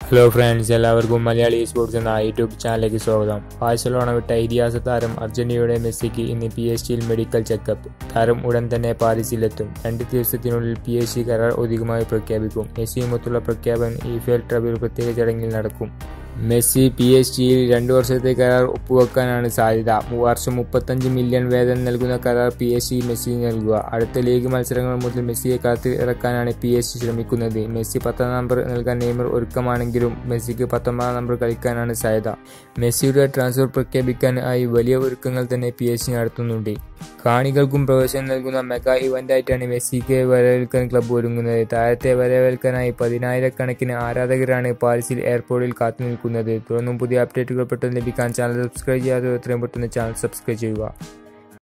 hello friends എല്ലാവർക്കും Malayali sports എന്ന YouTube ചാനലിലേക്ക് സ്വാഗതം ബാഴ്സലോണ വിട്ട ഇതിഹാസ താരം അർജന്റീനയുടെ മെസ്സിക്ക് ഇന്ന് പി എസ് ജിയിൽ മെഡിക്കൽ ചെക്കപ്പ് താരം ഉടൻ തന്നെ പാരീസിലെത്തും രണ്ട് ദിവസത്തിനുള്ളിൽ പി എസ് ജി കരാർ ഔദ്യോഗികമായി പ്രഖ്യാപിക്കും മെസ്സിയുമൊത്തുള്ള പ്രഖ്യാപനം ഈഫേൽ ട്രബിൽ പ്രത്യേക ചടങ്ങിൽ നടക്കും മെസ്സി പി എസ് ജിയിൽ രണ്ടു വർഷത്തെ കരാർ ഒപ്പുവെക്കാനാണ് സാധ്യത വർഷം മുപ്പത്തഞ്ച് മില്യൺ വേതനം നൽകുന്ന കരാർ പി എസ് ജി മെസ്സി നൽകുക അടുത്ത ലീഗ് മത്സരങ്ങൾ മുതൽ മെസ്സിയെ കാത്ത് ഇറക്കാനാണ് പി എസ് ജി ശ്രമിക്കുന്നത് മെസ്സി പത്താം നമ്പർ നൽകാൻ നെയ്മർ ഒരുക്കമാണെങ്കിലും മെസ്സിക്ക് പത്തൊമ്പതാം നമ്പർ കളിക്കാനാണ് സാധ്യത മെസ്സിയുടെ ട്രാൻസ്ഫർ പ്രഖ്യാപിക്കാൻ ആയി വലിയ ഒരുക്കങ്ങൾ തന്നെ പി എസ് ജി നടത്തുന്നുണ്ട് കാണികൾക്കും പ്രവേശനം നൽകുന്ന മെഗാ ഇവന്റായിട്ടാണ് മെസ്സിക്ക് വരവേൽക്കാൻ ക്ലബ്ബ് ഒരുങ്ങുന്നത് താരത്തെ വരവേൽക്കാനായി പതിനായിരക്കണക്കിന് ആരാധകരാണ് പാരീസിൽ എയർപോർട്ടിൽ കാത്തു നിൽക്കുന്നത് തുടർന്നും പുതിയ അപ്ഡേറ്റുകൾ പെട്ടെന്ന് ലഭിക്കാൻ ചാനൽ സബ്സ്ക്രൈബ് ചെയ്യാതെ എത്രയും പെട്ടെന്ന് ചാനൽ സബ്സ്ക്രൈബ് ചെയ്യുക